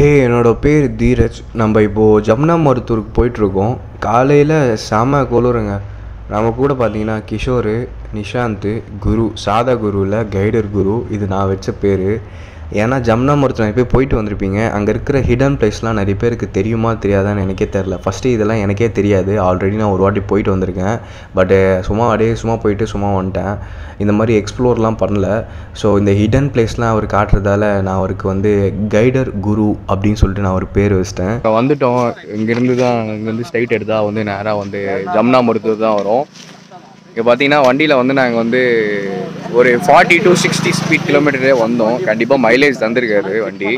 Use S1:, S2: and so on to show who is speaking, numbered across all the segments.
S1: ஹே என்னோட பேர் தீரஜ் நம்ம இப்போது ஜமுனா மருத்தூருக்கு போயிட்டுருக்கோம் காலையில் செம குளிருங்க நம்ம கூட பார்த்தீங்கன்னா கிஷோர் நிஷாந்த் குரு சாதா குருவில் கைடர் குரு இது நான் வச்ச பேர் ஏன்னா ஜமுனா மருத்துவம் நிறைய பேர் போயிட்டு வந்திருப்பீங்க அங்கே இருக்கிற ஹிடன் பிளேஸ்லாம் நிறைய பேருக்கு தெரியுமா தெரியாதான்னு எனக்கே தெரில ஃபஸ்ட்டு இதெல்லாம் எனக்கே தெரியாது ஆல்ரெடி நான் ஒரு வாட்டி போயிட்டு வந்திருக்கேன் பட்டு சும்மா அப்படியே சும்மா போயிட்டு சும்மா வந்துட்டேன் இந்த மாதிரி எக்ஸ்ப்ளோர்லாம் பண்ணல ஸோ இந்த ஹிடன் பிளேஸ்லாம் அவர் காட்டுறதால நான் அவருக்கு வந்து கைடர் குரு அப்படின்னு சொல்லிட்டு நான் ஒரு பேர் வச்சிட்டேன்
S2: இப்போ வந்துட்டோம் இங்கேருந்து தான் இங்கேருந்து ஸ்ட்ரைட் எடுத்தால் வந்து நேராக வந்து ஜமுனா மருத்துவர் தான் வரும் இங்கே பார்த்தீங்கன்னா வண்டியில் வந்து நாங்கள் வந்து ஒரு ஃபார்ட்டி டு சிக்ஸ்டி ஸ்பீட் கிலோமீட்டரே வந்தோம் கண்டிப்பாக மைலேஜ் தந்திருக்காரு வண்டி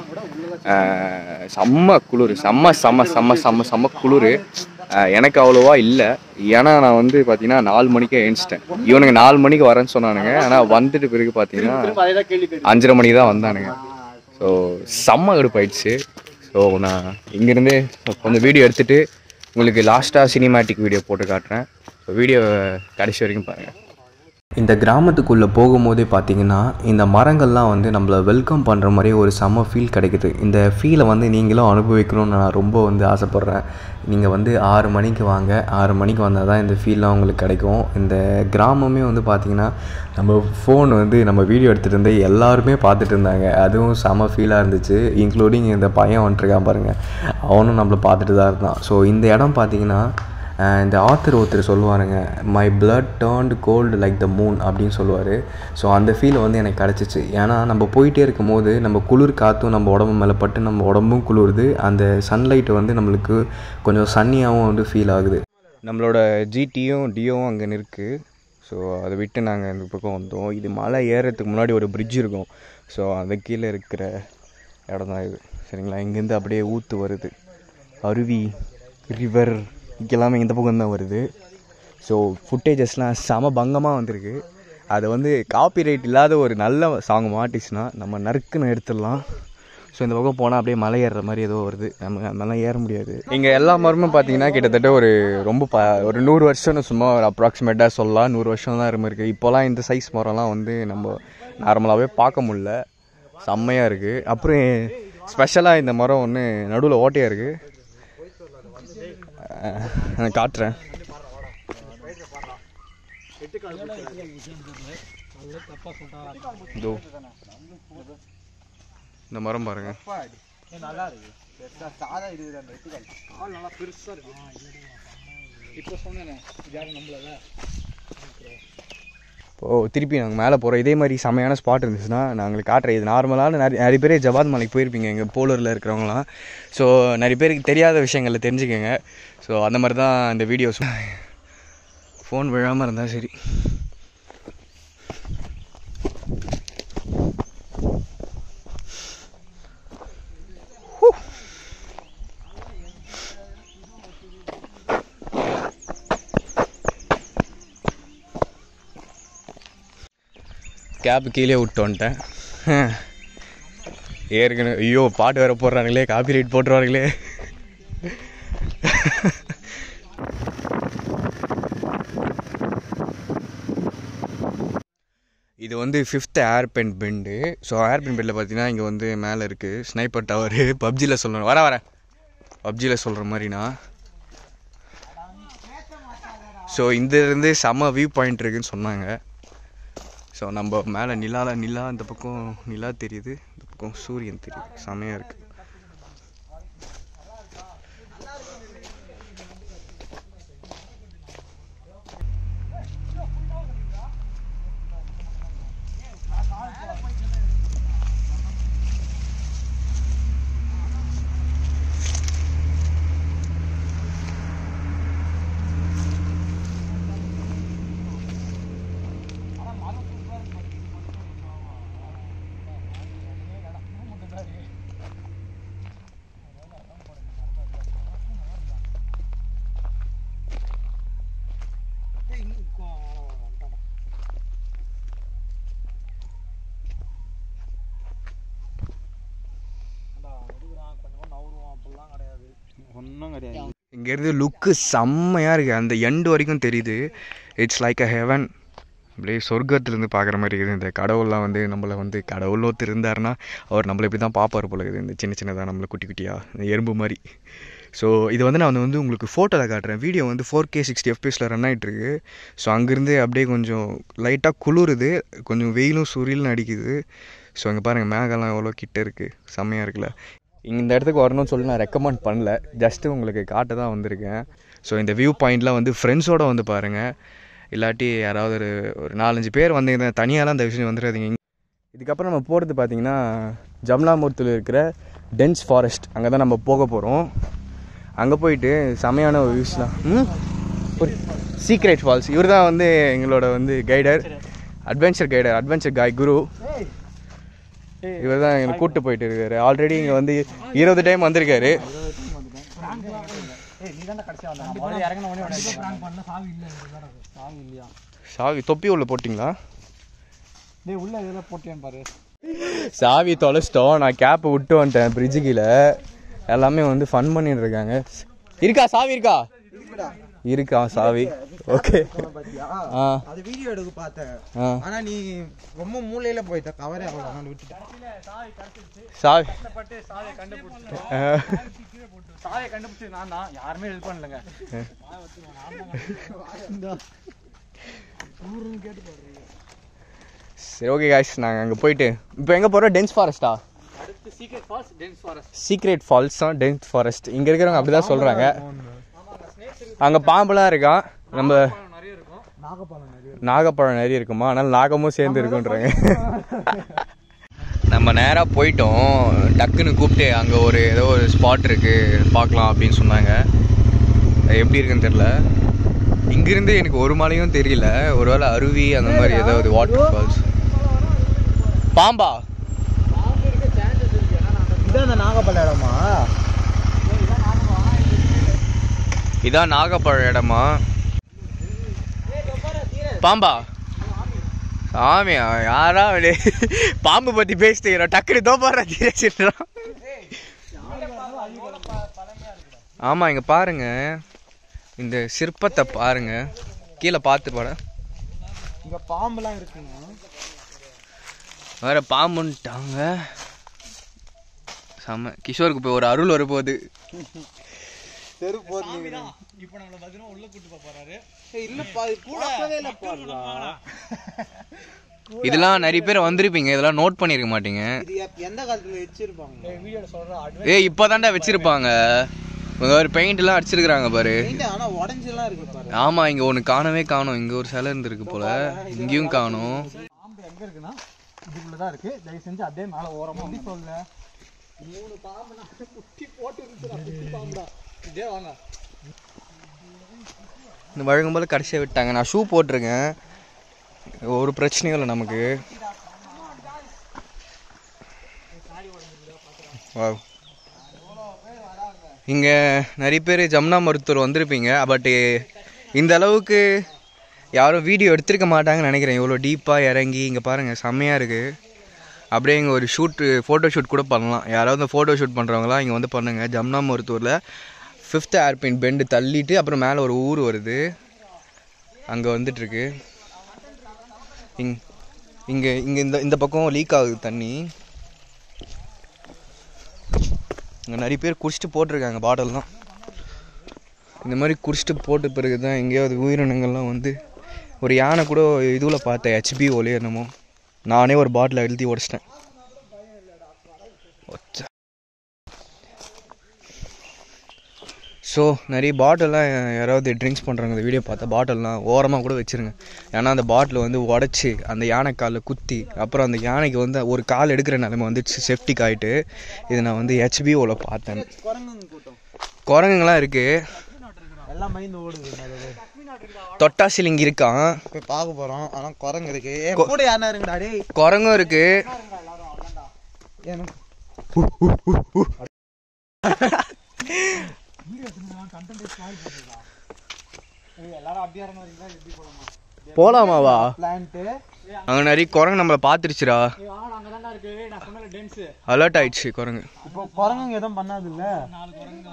S2: அஹ் செம்ம குளிர் செம்ம செம்ம செம்ம செம்ம செம்ம குளிர் எனக்கு அவ்வளோவா இல்லை ஏன்னா நான் வந்து பார்த்தீங்கன்னா நாலு மணிக்கே எழுந்துச்சிட்டேன் இவனுங்க நாலு மணிக்கு வரேன்னு சொன்னானுங்க ஆனால் வந்துட்டு பிறகு பார்த்தீங்கன்னா அஞ்சரை மணிக்கு தான் வந்தானுங்க ஸோ செம்ம கடுப்பாயிடுச்சு ஸோ நான் இங்கேருந்தே கொஞ்சம் வீடியோ எடுத்துகிட்டு உங்களுக்கு லாஸ்ட்டாக சினிமேட்டிக் வீடியோ போட்டு காட்டுறேன் ஸோ வீடியோ கடைசி வரைக்கும் பாருங்கள்
S1: இந்த கிராமத்துக்குள்ளே போகும்போதே பார்த்தீங்கன்னா இந்த மரங்கள்லாம் வந்து நம்மளை வெல்கம் பண்ணுற மாதிரி ஒரு செம்ம ஃபீல் கிடைக்குது இந்த ஃபீலை வந்து நீங்களும் அனுபவிக்கணும்னு நான் ரொம்ப வந்து ஆசைப்பட்றேன் நீங்கள் வந்து ஆறு மணிக்கு வாங்க ஆறு மணிக்கு வந்தால் தான் இந்த ஃபீல்லாம் உங்களுக்கு கிடைக்கும் இந்த கிராமமே வந்து பார்த்திங்கன்னா நம்ம ஃபோன் வந்து நம்ம வீடியோ எடுத்துகிட்டு இருந்தே எல்லாருமே பார்த்துட்டு இருந்தாங்க அதுவும் செம்ம ஃபீலாக இருந்துச்சு இன்க்ளூடிங் இந்த பையன் வந்துட்டுருக்கான் பாருங்கள் அவனும் நம்மளை பார்த்துட்டு தான் இருந்தான் ஸோ இந்த இடம் பார்த்தீங்கன்னா அஹ் இந்த ஆத்தர் ஒருத்தர் சொல்லுவாருங்க my blood turned cold like the moon அப்படின்னு சொல்லுவார் ஸோ அந்த ஃபீல் வந்து எனக்கு கிடச்சிச்சு ஏன்னா நம்ம போயிட்டே இருக்கும் போது நம்ம குளிர் காற்றும் நம்ம உடம்பு மேலே பட்டு நம்ம உடம்பும் குளிருது அந்த சன்லைட் வந்து நம்மளுக்கு கொஞ்சம் சன்னியாகவும் வந்து ஃபீல் ஆகுது
S2: நம்மளோட ஜிடியும் டியோவும் அங்கே இருக்குது ஸோ அதை விட்டு நாங்கள் இந்த பக்கம் வந்தோம் இது மலை ஏறுறதுக்கு முன்னாடி ஒரு பிரிட்ஜ் இருக்கும் ஸோ அது கீழே இருக்கிற இடம் தான் இது சரிங்களா இங்கேருந்து அப்படியே ஊற்று வருது அருவி ரிவர் எல்லாமே இந்த பக்கம் தான் வருது ஸோ ஃபுட்டேஜஸ்லாம் செம பங்கமாக வந்திருக்கு அதை வந்து காப்பிரைட் இல்லாத ஒரு நல்ல சாங் மாட்டிச்சுன்னா நம்ம நறுக்குன்னு எடுத்துடலாம் ஸோ இந்த பக்கம் போனால் அப்படியே மலை ஏறுற மாதிரி ஏதோ வருது நம்ம அதெல்லாம் ஏற முடியாது இங்கே எல்லா மரமும் பார்த்தீங்கன்னா கிட்டத்தட்ட ஒரு ரொம்ப ப ஒரு நூறு வருஷம்னு சும்மா ஒரு அப்ராக்சிமேட்டாக சொல்லலாம் நூறு வருஷம் தான் இரும இருக்குது இப்போலாம் இந்த சைஸ் மரம்லாம் வந்து நம்ம நார்மலாகவே பார்க்க முடில செம்மையாக இருக்குது அப்புறம் ஸ்பெஷலாக இந்த மரம் ஒன்று நடுவில் ஓட்டையாக இருக்குது நான் காட்டுறேன் இதோ இந்த மரம் பாருங்க இப்போ திருப்பி நாங்கள் மேலே போகிறோம் இதே மாதிரி செமையான ஸ்பாட் இருந்துச்சுன்னா நான் உங்களுக்கு காட்டுறேன் இது நார்மலான நிறைய நிறைய பேர் ஜவாத் மலைக்கு போயிருப்பீங்க எங்கள் போலூரில் இருக்கிறவங்களாம் ஸோ நிறைய பேருக்கு தெரியாத விஷயங்களை தெரிஞ்சுக்கங்க ஸோ அந்த மாதிரி தான் இந்த வீடியோஸ் ஃபோன் விழாமல் இருந்தால் சரி கேப் கீழே விட்டு வந்துட்டேன் ஏற்கனவே ஐயோ பாட்டு வேற போடுறாங்களே காப்பி ரைட் போட்டுருவாங்களே இது வந்து fifth hairpin bend so hairpin பெண்டில் பார்த்தீங்கன்னா இங்கே வந்து மேலே இருக்குது ஸ்னைப்பர் டவரு பப்ஜியில் சொல்லணும் வர வர பப்ஜியில் சொல்கிற மாதிரினா ஸோ இந்த இருந்து செம்ம வியூ பாயிண்ட் இருக்குன்னு சொன்னாங்க ஸோ நம்ம மேலே நிலால நிலா இந்த பக்கம் நிலா தெரியுது இந்த பக்கம் சூரியன் தெரியுது செமையாக இருக்குது இங்கேருந்து லுக்கு செம்மையாக இருக்குது அந்த எண்டு வரைக்கும் தெரியுது இட்ஸ் லைக் அ ஹெவன் அப்படியே சொர்க்கத்துலேருந்து பார்க்குற மாதிரி இருக்குது இந்த கடவுள்லாம் வந்து நம்மளை வந்து கடவுள் ஒருத்தர் இருந்தாருன்னா அவர் நம்மளை இப்படி தான் பார்ப்பார் போல இருக்குது இந்த சின்ன சின்னதாக நம்மளை குட்டி குட்டியாக இந்த எறும்பு மாதிரி ஸோ இது வந்து நான் வந்து உங்களுக்கு ஃபோட்டோவில் காட்டுறேன் வீடியோ வந்து ஃபோர் கே சிக்ஸ்டி எஃபிஎஸில் ரன் ஆகிட்டுருக்கு ஸோ அங்கேருந்து அப்படியே கொஞ்சம் லைட்டாக குளிருது கொஞ்சம் வெயிலும் சுரில்னு அடிக்குது ஸோ அங்கே பாருங்கள் மேகெல்லாம் எவ்வளோ கிட்ட இருக்குது செம்மையாக இருக்குல்ல இந்த இடத்துக்கு வரணும்னு சொல்லி நான் ரெக்கமெண்ட் பண்ணல ஜஸ்ட்டு உங்களுக்கு காட்ட தான் வந்திருக்கேன் ஸோ இந்த வியூ பாயிண்ட்லாம் வந்து ஃப்ரெண்ட்ஸோடு வந்து பாருங்கள் இல்லாட்டி யாராவது ஒரு ஒரு நாலஞ்சு பேர் வந்தீங்க தனியாலாம் இந்த விஷயம் வந்துடாதீங்க இதுக்கப்புறம் நம்ம போகிறது பார்த்தீங்கன்னா ஜம்லாமூர்த்தில் இருக்கிற டென்ஸ் ஃபாரஸ்ட் அங்கே தான் நம்ம போக போகிறோம் அங்கே போயிட்டு செமையான ஒரு வியூஸ்லாம் ம் ஒரு சீக்ரெட் ஃபால்ஸ் இவர் தான் வந்து எங்களோட வந்து கைடர் அட்வென்ச்சர் கைடர் அட்வென்ச்சர் காய் குரு இவர் தான் எங்களை கூப்பிட்டு போயிட்டு இருக்காரு ஆல்ரெடி இங்கே வந்து இருபது டைம் வந்திருக்காரு சாவி தொப்பி உள்ள போட்டிங்களா
S3: டேய் உள்ள இதெல்லாம் போட்டியான்னு பாரு
S2: சாவி தொலைச்சிட்டோம் நான் கேப்பை விட்டு வந்துட்டேன் பிரிட்ஜு கீழே எல்லாமே வந்து ஃபன் பண்ணிட்டு இருக்காங்க இருக்கா சாவி இருக்கா இருக்கா சாவி ஓகே ஆ
S3: அது வீடியோ எடுக்க பார்த்தேன்
S2: ஆ
S3: ஆனா நீ ரொம்ப மூலையில போயிட்ட கவரே ஆகல நான் விட்டுட்டேன்
S2: சாவி ஆ.
S3: சாயை கண்டுபிடிச்சு நான் தான் யாருமே ஹெல்ப் பண்ணலங்க
S2: சரி ஓகே காய்ஸ் நாங்கள் அங்கே போயிட்டு இப்போ எங்கே போகிறோம் டென்ஸ் ஃபாரஸ்ட்டா
S3: அடுத்து secret falls dense forest
S2: secret falls தான் டென்ஸ் ஃபாரஸ்ட் இங்கே இருக்கிறவங்க அப்படி தான் சொல்கிறாங்க அங்கே பாம்பெல்லாம் இருக்கான் நம்ம
S3: நிறைய இருக்கும் நாகப்பழம் நிறைய
S2: நாகப்பழம் நிறைய இருக்குமா அதனால நாகமும் சேர்ந்து இருக்குன்றாங்க நம்ம நேராக போயிட்டோம் டக்குன்னு கூப்பிட்டு அங்கே ஒரு ஏதோ ஒரு ஸ்பாட் இருக்குது பார்க்கலாம் அப்படின்னு சொன்னாங்க அது எப்படி இருக்குன்னு தெரில இங்கிருந்து எனக்கு ஒரு மலையும் தெரியல ஒருவேளை அருவி அந்த மாதிரி ஏதாவது வாட்டர் ஃபால்ஸ் பாம்பா
S3: இதான் அந்த நாகப்பழம் இடமா
S2: இதான் நாகப்பழ இடமா பாம்பா சாமி யாரா வெளியே பாம்பு பத்தி பேசிட்டு டக்குனு தோப்பாடுறா தீரச்சிடுறான் ஆமா இங்க பாருங்க இந்த சிற்பத்தை பாருங்க கீழே பார்த்து பாட
S3: இங்க பாம்புலாம் இருக்குங்க
S2: வேற பாம்புன்ட்டாங்க செம்ம கிஷோருக்கு போய் ஒரு அருள் வரப்போகுது
S3: தெரு போது இப்போ நம்மள பதினா உள்ள கூட்டு போறாரு இல்லப்பா இது கூடவே இல்ல பாருடா
S2: இதெல்லாம் நிறைய பேர் வந்திருப்பீங்க இதெல்லாம் நோட் பண்ணியிருக்க மாட்டீங்க
S3: இது எப்- எந்த காலத்துல வச்சிருப்பாங்க வீடியோல சொல்ற
S2: ஏய் இப்போதான்டா வச்சிருப்பாங்க இங்க ஒரு பெயிண்ட் எல்லாம் அடிச்சிருக்காங்க பாரு
S3: பெயிண்ட் ஆனா உடைஞ்செல்லாம் இருக்கு பாரு
S2: ஆமா இங்க ஒண்ணு காணவே காணோம் இங்க ஒரு சிலை இருந்திருக்கு போல இங்கேயும் காணோம்
S3: பாம்பு எங்க இருக்குன்னா இதுக்குள்ள தான் இருக்கு தயவு செஞ்சு அதே மேல ஓரமா வந்து சொல்ல மூணு பாம்பு நான் குட்டி போட்டு இருந்துச்சுடா குட்டி பாம்புடா இதே வாங்க
S2: இந்த வழங்கும் போல கடைசியாக விட்டாங்க நான் ஷூ போட்டிருக்கேன் ஒரு பிரச்சனையும் இல்லை நமக்கு வாவ் இங்கே நிறைய பேர் ஜமுனா மருத்துவர் வந்திருப்பீங்க பட் இந்த அளவுக்கு யாரும் வீடியோ எடுத்திருக்க மாட்டாங்கன்னு நினைக்கிறேன் இவ்வளோ டீப்பாக இறங்கி இங்கே பாருங்கள் செம்மையாக இருக்குது அப்படியே இங்கே ஒரு ஷூட்டு ஃபோட்டோ ஷூட் கூட பண்ணலாம் யாராவது ஃபோட்டோ ஷூட் பண்ணுறவங்களாம் இங்கே வந்து பண்ணுங்கள் ஜமுனா மருத்துவரில் ஃபிஃப்த் ஏர்பின் பெண்டு தள்ளிட்டு அப்புறம் மேலே ஒரு ஊர் வருது அங்கே வந்துட்டுருக்கு இங் இங்கே இங்கே இந்த இந்த பக்கம் லீக் ஆகுது தண்ணி இங்கே நிறைய பேர் குடிச்சிட்டு போட்டிருக்காங்க பாட்டில்லாம் இந்த மாதிரி குடிச்சிட்டு போட்ட பிறகு தான் எங்கேயாவது உயிரினங்கள்லாம் வந்து ஒரு யானை கூட இதுவில் பார்த்தேன் ஹெச்பி ஒலி என்னமோ நானே ஒரு பாட்டில் எழுதி உடச்சிட்டேன் ஸோ நிறைய பாட்டில்லாம் யாராவது ட்ரிங்க்ஸ் பண்ணுறாங்க இந்த வீடியோ பார்த்தா பாட்டில்லாம் ஓரமாக கூட வச்சுருங்க ஏன்னா அந்த பாட்டில் வந்து உடச்சி அந்த யானை காலில் குத்தி அப்புறம் அந்த யானைக்கு வந்து ஒரு கால் எடுக்கிற நிலைமை வந்துச்சு செப்டிக் ஆகிட்டு இது நான் வந்து ஹெச்பிஓவில் பார்த்தேன்
S3: குரங்குங்க கூட்டம்
S2: குரங்குங்களாம் இருக்குது
S3: எல்லாம் மைண்ட் ஓடுது நடுவு.
S2: தொட்டாசிலிங்க இருக்கான்
S3: போய் பார்க்க போறோம் ஆனா குரங்கு இருக்கு ஏ கூட யாரா இருக்குடா டேய்
S2: குரங்கும் இருக்குது
S3: எனக்கு எல்லாரும் அப்படியே வரீங்களா எப்படி போலாமா
S2: போகலாமாவா
S3: பிளான்ட்
S2: அங்கே நிறைய குரங்கு நம்மளை பார்த்துருச்சுடா
S3: அங்கதான்டா இருக்கு நான் சொன்ன டென்ஸ்
S2: அலர்ட் ஆயிடுச்சு குரங்கு
S3: இப்போ குரங்குங்க எதுவும் பண்ணாது இல்ல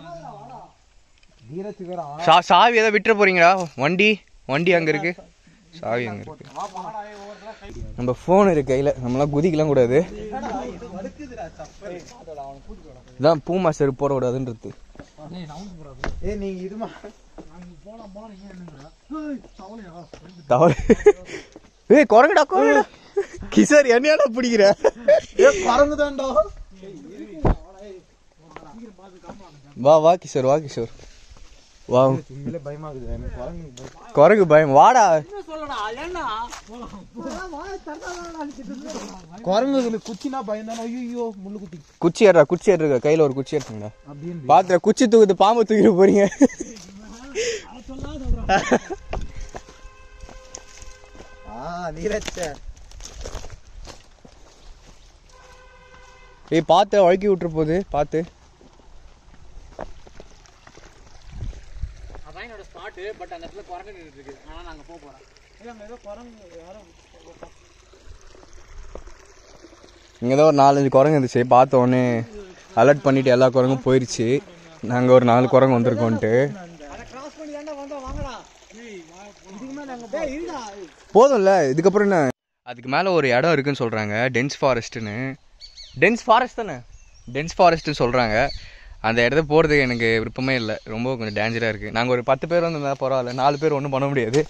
S3: தீரத்து வேற
S2: சா சாவி எதாவது விட்டுற போறீங்களா வண்டி வண்டி அங்கே இருக்கு சாவி அங்கே இருக்கு நம்ம ஃபோன் இருக்கு கையில் நம்மளாம் குதிக்கலாம் கூடாது இதான் பூ மாஸ்டர் போட கூடாதுன்றது
S3: ஏய் நீங்க இதுமா
S2: தவறு ஏய் குரங்குடா குரங்குடா கிஷோர் என்னடா பிடிக்கிற
S3: ஏ பறந்து தான்டா
S2: வா வா கிஷோர் வா கிஷோர் வா
S3: இல்ல பயமா இருக்குது எனக்கு குரங்கு
S2: குரங்கு பயம் வாடா
S3: குரங்கு குச்சினா பயந்தானே ஐயோ முள்ளு குத்தி
S2: குச்சி ஏறா குச்சி ஏறுங்க கையில் ஒரு குச்சி எடுத்துங்கடா
S3: அப்படின்னு
S2: பாத்துற குச்சி தூக்குது பாம்பு தூக்கிட்டு போறீங்க
S3: ஆ நீரச்ச
S2: ஏய் பார்த்து வழுக்கி விட்டுரு போகுது பார்த்து
S3: அதான் என்னோட ஸ்பாட்டு பட் அந்த இடத்துல குரங்கு நின்றுட்டு இருக்கு ஆனா நாங்க போக போறோம் இல்ல அங்க ஏதோ குரங்கு யாரும்
S2: இங்கே தான் ஒரு நாலஞ்சு குரங்கு இருந்துச்சு பார்த்த உடனே அலர்ட் பண்ணிட்டு எல்லா குரங்கும் போயிடுச்சு நாங்கள் ஒரு நாலு குரங்கு வந்திருக்கோன்ட்டு
S3: அத கிராஸ் பண்ணி தாண்டா வந்தா வாங்கடா இதுக்கு மேல நாங்க டேய் இருடா
S2: போதும்ல இதுக்கப்புறம் என்ன அதுக்கு மேலே ஒரு இடம் இருக்குன்னு சொல்கிறாங்க டென்ஸ் ஃபாரஸ்ட்டுன்னு டென்ஸ் ஃபாரஸ்ட் தானே டென்ஸ் ஃபாரஸ்ட்டுன்னு சொல்கிறாங்க அந்த இடத்த போகிறதுக்கு எனக்கு விருப்பமே இல்லை ரொம்ப கொஞ்சம் டேஞ்சராக இருக்குது நாங்கள் ஒரு பத்து பேர் வந்திருந்தா பரவாயில்ல நாலு பேர் ஒன்றும் பண்ண முடியாது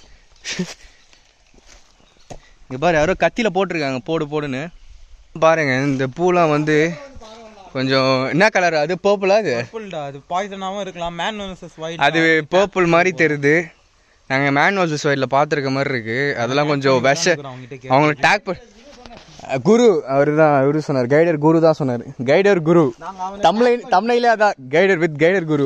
S2: இங்கே பாரு யாரோ கத்தியில் போட்டிருக்காங்க போடு போடுன்னு பாருங்க இந்த பூலாம் வந்து கொஞ்சம் என்ன கலர் அது பர்பிளா அது
S4: பர்பிள்டா அது பாய்சனாவும் இருக்கலாம் மேன் வர்சஸ் ஒயிட்
S2: அது பர்பிள் மாதிரி தெரியுது நாங்கள் மேன் வாசஸ் ஒயிட்டில் பார்த்துருக்க மாதிரி இருக்கு அதெல்லாம் கொஞ்சம் விஷ
S4: அவங்ககிட்ட
S2: அவங்கள டேக் பண்ண குரு அவர் தான் அவரு சொன்னார் கைடர் குரு தான் சொன்னார் கைடர் குரு தமிழை தமிழையிலே அதான் கைடர் வித் கைடர் குரு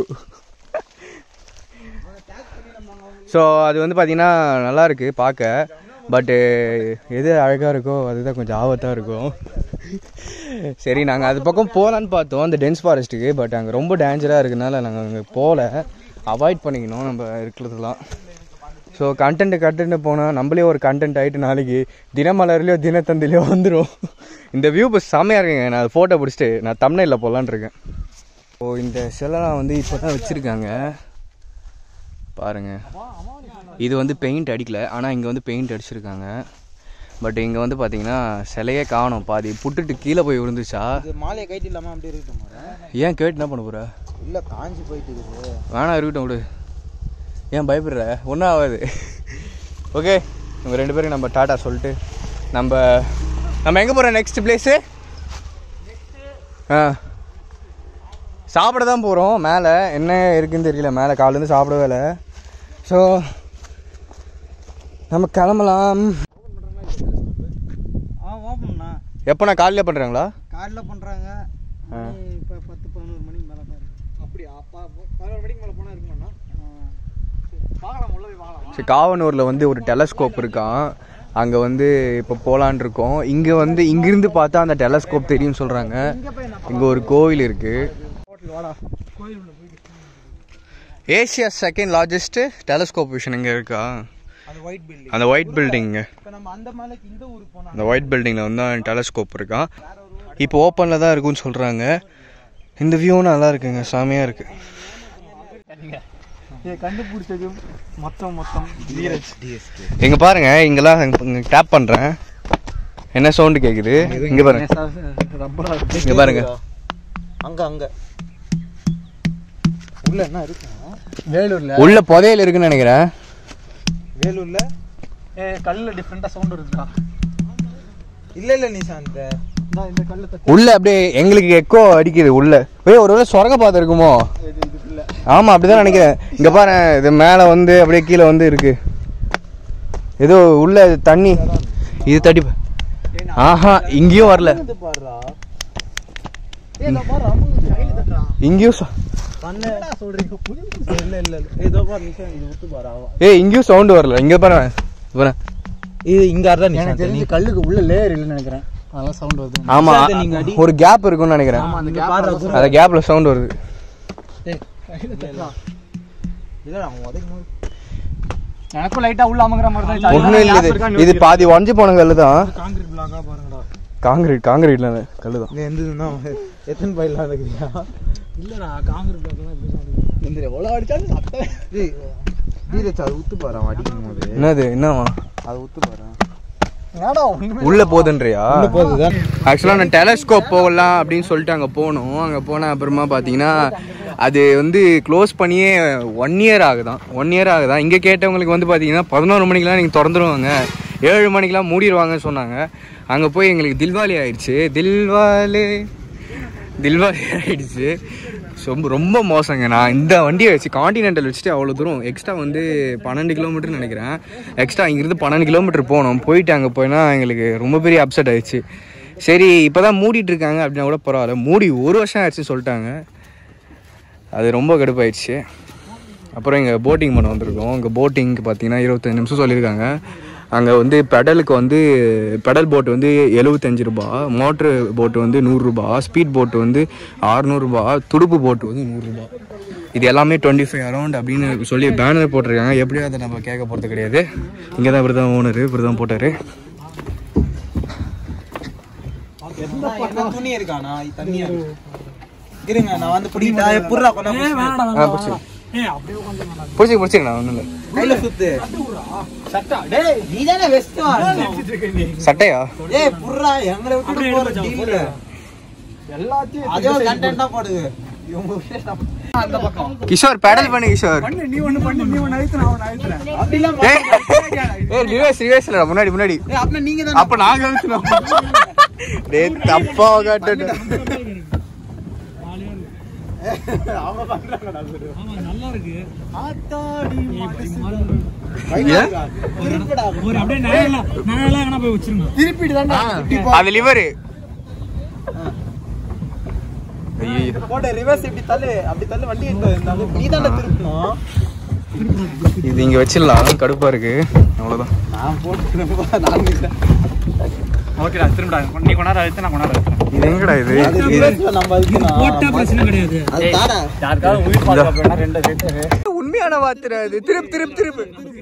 S2: ஸோ அது வந்து பார்த்தீங்கன்னா நல்லா இருக்கு பார்க்க பட்டு எது அழகாக இருக்கோ அதுதான் கொஞ்சம் ஆபத்தாக இருக்கும் சரி நாங்கள் அது பக்கம் போகலான்னு பார்த்தோம் அந்த டென்ஸ் ஃபாரஸ்ட்டுக்கு பட் அங்கே ரொம்ப டேஞ்சராக இருக்கனால நாங்கள் அங்கே போகல அவாய்ட் பண்ணிக்கணும் நம்ம இருக்கிறதுலாம் ஸோ கண்டென்ட் கண்டென்ட் போனால் நம்மளே ஒரு கண்டென்ட் ஆகிட்டு நாளைக்கு தினமலர்லையோ தினத்தந்திலையோ வந்துடும் இந்த வியூ இப்போ செம்மையாக இருக்குங்க நான் ஃபோட்டோ பிடிச்சிட்டு நான் தமிழில் போகலான்னு இருக்கேன் ஸோ இந்த சிலைலாம் வந்து இப்போ தான் வச்சுருக்காங்க பாருங்க இது வந்து பெயிண்ட் அடிக்கல ஆனால் இங்கே வந்து பெயிண்ட் அடிச்சிருக்காங்க பட் இங்கே வந்து பார்த்தீங்கன்னா சிலையே காணும் பாதி புட்டுட்டு கீழே போய் விழுந்துச்சா
S4: இது மாலையை கைட்டு இல்லாம அப்படியே இருக்கட்டும்
S2: ஏன் கேட்டு என்ன பண்ண போற
S4: இல்ல காஞ்சி போயிட்டு இருக்குது
S2: வேணாம் இருக்கட்டும் விடு ஏன் பயப்படுற ஒன்றும் ஆகாது ஓகே நம்ம ரெண்டு பேரும் நம்ம டாட்டா சொல்லிட்டு நம்ம நம்ம எங்கே போகிறோம் நெக்ஸ்ட் பிளேஸு ஆ சாப்பிட தான் போகிறோம் மேலே என்ன இருக்குன்னு தெரியல மேலே காலேருந்து சாப்பிடவே இல்லை ஸோ நம்ம கிளம்பலாம்
S4: ஆ ஓப்பன்ண்ணா
S2: எப்போ நான் காலையில் பண்ணுறாங்களா
S4: காலைல பண்றாங்க இப்போ பத்து பதினோரு மணிக்கு மேலே தான் இருக்கு
S3: அப்படியா அப்பா பதினோரு மணிக்கு மேல போனா இருக்குமாண்ணா பார்க்கலாம் உள்ள போய் பார்க்கலாம்
S2: சரி காவனூரில் வந்து ஒரு டெலஸ்கோப் இருக்கான் அங்கே வந்து இப்போ போகலான் இருக்கோம் இங்கே வந்து இங்கிருந்து பார்த்தா அந்த டெலஸ்கோப் தெரியும்னு சொல்கிறாங்க இங்கே ஒரு கோவில் இருக்குது Asia second largest telescope vision இங்கே இருக்கா
S4: அது ஒயிட் பில்டிங்
S2: அந்த ஒயிட் பில்டிங்க
S4: இப்போ நம்ம அந்த மலைக்கு இந்த ஊருக்கு போனா
S2: அந்த ஒயிட் பில்டிங்கில் வந்து டெலஸ்கோப் இருக்கான் இப்போ ஓப்பனில் தான் இருக்குன்னு சொல்கிறாங்க இந்த வியூவும் நல்லா இருக்குங்க செமையாக இருக்குது
S3: கண்டுபிடிச்சது மொத்தம் மொத்தம் நீரஜ்
S2: இங்கே பாருங்க இங்கெல்லாம் இங்கே டேப் பண்ணுறேன் என்ன சவுண்டு கேட்குது இங்கே பாருங்க
S3: ரப்பரா
S2: இங்கே பாருங்க
S4: அங்க அங்க உள்ள என்ன இருக்கு
S3: வேலூர்ல
S2: உள்ள புதையல் இருக்குன்னு நினைக்கிறேன்
S4: வேலூர்ல
S3: ஏ கல்லுல டிஃப்ரெண்டா சவுண்ட் இருக்குடா
S4: இல்ல இல்ல நிசாந்த்
S3: நான் இந்த கல்லு தட்டி
S2: உள்ள அப்படியே எங்களுக்கு எக்கோ அடிக்குது உள்ள ஏய் ஒருவேளை சொரங்க பாத்து இருக்குமோ ஆமா அப்படிதான் நினைக்கிறேன் இங்க பாரு இது மேல வந்து அப்படியே கீழே வந்து இருக்கு ஏதோ உள்ள தண்ணி இது தட்டி பா- ஆஹா இங்கேயும் வரல
S4: இது பாருடா
S3: ஏ நான் பாரு அம்மா கையில தட்டுறா
S2: இங்கேயும் ச-
S4: கண்ணு சொல்றீங்க இல்ல இல்ல இல்ல இதோ பாரு நிசாந்த் இது விட்டு பாரு அவன்
S2: ஏய் இங்கேயும் சவுண்ட் வரல இங்க பாரு பாரு
S4: இது இங்க அதான்
S3: எனக்கு
S4: நிசாந்த்
S3: தெரிஞ்சு கல்லுக்கு உள்ள லேயர் இல்லைன்னு நினைக்கிறேன் அதெல்லாம் சவுண்ட் வருது
S2: ஆமா
S4: நிசாந்த், நீங்க அடி.
S2: ஒரு கேப் இருக்கும்னு நினைக்கிறேன்
S3: அந்த
S4: இங்க
S3: gap
S4: பாரு,
S3: ல
S2: அந்த கேப்ல சவுண்ட் வருது
S3: ஏய், கையில தட்டுறா.
S4: இல்ல அவன் உதைக்கும் போது
S3: எனக்கும் லைட்டா உள்ள அமங்குற மாதிரி தான்
S2: ஒண்ணும் இல்ல இது இது பாதி உடஞ்சு போன கல்லு தான்
S4: காங்கிரீட் பிளாக்கா பாருங்கடா
S2: காங்கிரீட் காங்கிரீட்ல கல்லு தான்
S4: இது எந்ததுன்னா எத்தனை பையலாம் இருக்குறியா
S3: இல்லடா காங்கிரீட் பிளாக் தான் இப்படி சவுண்ட் இந்த எவ்வளவு அடிச்சாலும் சத்தம்
S4: டேய் தீரச் அது உத்து பாரு அவன் அடிக்கும் போது
S2: என்னது என்னவா அதை ஊத்து பாரு
S3: என்னடா ஒண்ணுமே
S2: உள்ள போகுதுன்றியா
S3: போகுதுதான்
S2: ஆக்சுவலாக நான் டெலஸ்கோப் போகலாம் அப்படின்னு சொல்லிட்டு அங்கே போனோம் அங்கே போன அப்புறமா பார்த்தீங்கன்னா அது வந்து க்ளோஸ் பண்ணியே ஒன் இயர் ஆகுதான் ஒன் இயர் ஆகுதான் இங்கே கேட்டவங்களுக்கு வந்து பார்த்தீங்கன்னா பதினோரு மணிக்கெலாம் நீங்கள் திறந்துருவாங்க ஏழு மணிக்கெலாம் மூடிடுவாங்கன்னு சொன்னாங்க அங்கே போய் எங்களுக்கு தில்வாலி ஆயிடுச்சு தில்வாலே தில்வாலி ஆயிடுச்சு ரொம்ப ரொம்ப மோசங்க நான் இந்த வண்டியை வச்சு காண்டினென்டல் வச்சுட்டு அவ்வளோ தூரம் எக்ஸ்ட்ரா வந்து பன்னெண்டு கிலோமீட்டர்னு நினைக்கிறேன் எக்ஸ்ட்ரா இங்கிருந்து பன்னெண்டு கிலோமீட்டர் போனோம் போயிட்டு அங்கே போயினா எங்களுக்கு ரொம்ப பெரிய அப்செட் ஆயிடுச்சு சரி இப்போ தான் மூடிட்டு இருக்காங்க அப்படின்னா கூட பரவாயில்ல மூடி ஒரு வருஷம் ஆயிடுச்சு சொல்லிட்டாங்க அது ரொம்ப கடுப்பாயிடுச்சு அப்புறம் இங்கே போட்டிங் பண்ண வந்திருக்கோம் இங்கே போட்டிங்க்கு பார்த்தீங்கன்னா இருபத்தஞ்சு நிமிஷம் சொல்லியிருக்காங்க அங்கே வந்து பெடலுக்கு வந்து பெடல் போட் வந்து எழுபத்தஞ்சு ரூபா மோட்ரு போட்டு வந்து நூறுரூபா ஸ்பீட் போட்டு வந்து அறநூறுபா துடுப்பு போட்டு வந்து நூறுரூபா இது எல்லாமே டுவெண்ட்டி ஃபைவ் அரௌண்ட் அப்படின்னு சொல்லி பேனர் போட்டிருக்காங்க எப்படியும் அதை நம்ம கேட்க போகிறது கிடையாது இங்கே தான் இவர் தான் ஓனர் இவர் தான் போட்டார்
S4: என்ன துணி இருக்கானா தண்ணியா இருங்க நான் வந்து பிடிக்கிட்டா புர்ரா கொண்டா
S2: ஆ பிடிச்சி
S3: ஏய் அப்படியே உட்காந்து
S2: பிடிச்சி பிடிச்சிங்கண்ணா ஒன்றும் இல்லை
S4: கையில சுத்து
S3: சட்டா டேய்
S4: நீ தானே வெஸ்ட்
S2: சட்டையா
S4: ஏய் புர்ரா எங்களை விட்டு போற டீம்ல
S3: எல்லாத்தையும்
S4: அதே ஒரு கண்டென்ட்டா போடுது இவங்க விசேஷம்
S3: அந்த பக்கம்
S2: கிஷோர் பேடல் பண்ணு கிஷோர்
S3: பண்ணு நீ ஒண்ணு பண்ணு நீ ஒண்ணு அழுத்து நான் ஒண்ணு அழுத்துறேன் அப்படிலாம்
S2: ஏய் ஏய் ரிவர்ஸ் ரிவர்ஸ்ல முன்னாடி முன்னாடி
S4: ஏய் அப்ப நீங்க தான்
S2: அப்ப நாங்க அழுத்துனோம் டேய் தப்பா காட்டு
S3: அவங்க பண்றாங்கடா குரு ஆமா நல்லா இருக்கு ஆத்தாடி திருப்பிடா ஒரு அப்படியே நேரல நேரல எங்கனா போய் வச்சிருங்க திருப்பிட்டு தான்டா
S2: அது லிவர் ஐயோ
S4: போட ரிவர்ஸ் இப்படி தள்ளு அப்படி தள்ளு வண்டி எடுத்து நீ தானே திருப்பணும்
S2: இது இங்க வச்சிடலாம் கடுப்பா இருக்கு அவ்வளவுதான்
S4: நான் போட்டு நான்
S3: ஓகேடா திரும்படா நீ கொண்டாட அழுத்து நான் கொண்டாட அழுத்துறேன்
S2: இது எங்கடா இது
S4: அது
S2: இது
S4: reverse ல நம்ம அதுக்கு
S3: போட்டா பிரச்சனை கிடையாது
S4: அது தாடா
S3: யாருக்காவது உயிர் பாதுகாப்பு வேணா ரெண்டு ரேட்டு
S2: உண்மையான வார்த்தை அது திருப்பு திருப்பு திருப்பு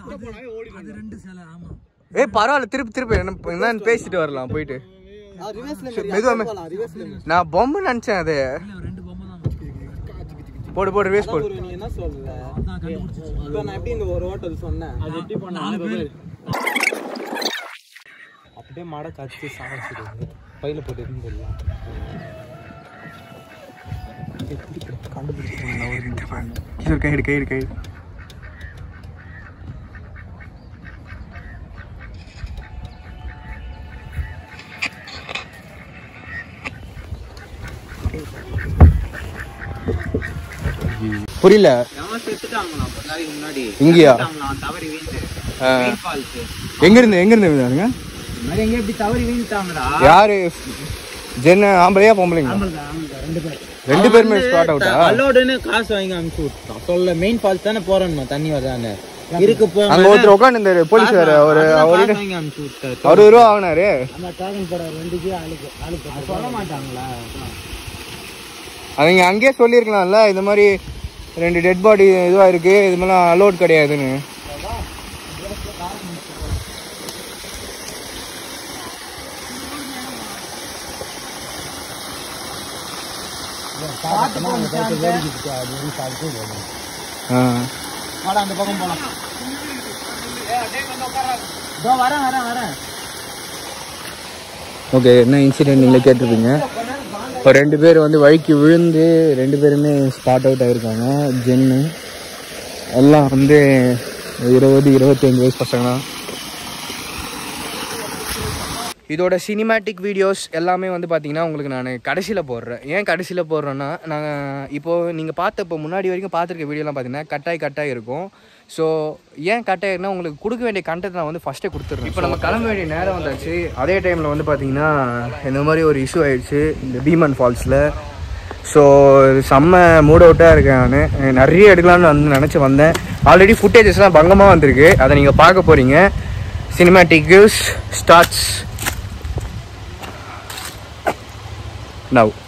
S2: ஏய் பரவாயில்ல திருப்பு திருப்பு என்ன என்னன்னு பேசிட்டு வரலாம் போயிட்டு
S4: ரிவர்ஸ்ல
S2: மெதுவா மெ-
S4: ரிவர்ஸ்ல
S2: நான் பொம்மை நினைச்சேன் அது போடு போடு வேஸ்ட் போடு
S4: நீ என்ன சொல்ற இப்போ நான் எப்படி இந்த ஒரு ஹோட்டல் சொன்னேன்
S3: அது எப்படி பண்ணாலும்
S4: அப்படியே மாடை கத்தி சாப்பிடுது பையில போட்டு இருந்துடலாம்
S2: கிஷோர் கைடு கைடு கைடு புரியல
S4: முன்னாடி
S2: இங்கயா
S4: தவறி வீழ்ந்து
S2: ஆ. எங்க இருந்து எங்க இருந்து விழுந்தாருங்க
S4: எங்க எப்படி தவறி வீழ்த்தாங்கடா
S2: யாரு ஜென்ன ஆம்பளையா பொம்பளைங்க ரெண்டு பேருமே ஸ்பாட் அவுட்டா
S4: அல்லோடுன்னு காசு வாங்கி அனுப்பிச்சு விட்டான் சொல்ல மெயின் ஃபால்ஸ் தானே போறோம் தண்ணி வருதானே இருக்கு போ
S2: அங்க ஒருத்தர் உட்காந்து இந்த போலீஸ் வேற ஒரு அவரு
S4: காசு வாங்கி அனுப்பிச்சு விட்டாரு
S2: அறுபது ரூபா ஆகினாரு
S4: சொல்ல மாட்டாங்களா
S2: அவங்க அங்கேயே சொல்லியிருக்கலாம்ல இந்த மாதிரி ரெண்டு டெட் பாடி இதுவா இருக்கு இது மாதிரிலாம் அலோட் கிடையாதுன்னு ஆ.
S4: வாடா அந்த பக்கம் போலாம் இதோ வரேன் வரேன் வரேன்
S2: ஓகே என்ன இன்சிடென்ட் நீங்களே கேட்டிருப்பீங்க இப்போ ரெண்டு பேர் வந்து வழிக்கு விழுந்து ரெண்டு பேருமே ஸ்பாட் அவுட் ஆகிருக்காங்க ஜென்னு எல்லாம் வந்து இருபது இருபத்தஞ்சு வயசு பசங்க தான் இதோட சினிமேட்டிக் வீடியோஸ் எல்லாமே வந்து பார்த்தீங்கன்னா உங்களுக்கு நான் கடைசியில் போடுறேன் ஏன் கடைசியில் போடுறேன்னா நாங்கள் இப்போது நீங்கள் பார்த்த இப்போ முன்னாடி வரைக்கும் பார்த்துருக்க வீடியோலாம் பார்த்தீங்கன்னா கட்டாய் கட்டாய் இருக்கும் ஸோ ஏன் கட்டாயிருன்னா உங்களுக்கு கொடுக்க வேண்டிய கண்டென்ட் நான் வந்து ஃபஸ்ட்டே கொடுத்துட்றேன் இப்போ நம்ம கிளம்ப வேண்டிய நேரம் வந்தாச்சு அதே டைமில் வந்து பார்த்தீங்கன்னா இந்த மாதிரி ஒரு இஷ்யூ ஆயிடுச்சு இந்த பீமன் ஃபால்ஸில் ஸோ செம்ம மூட் அவுட்டாக இருக்கேன் நான் நிறைய எடுக்கலாம்னு வந்து நினச்சி வந்தேன் ஆல்ரெடி ஃபுட்டேஜஸ்லாம் பங்கமாக வந்திருக்கு அதை நீங்கள் பார்க்க போகிறீங்க சினிமேட்டிக் வியூஸ் ஸ்டார்ட்ஸ் நவ்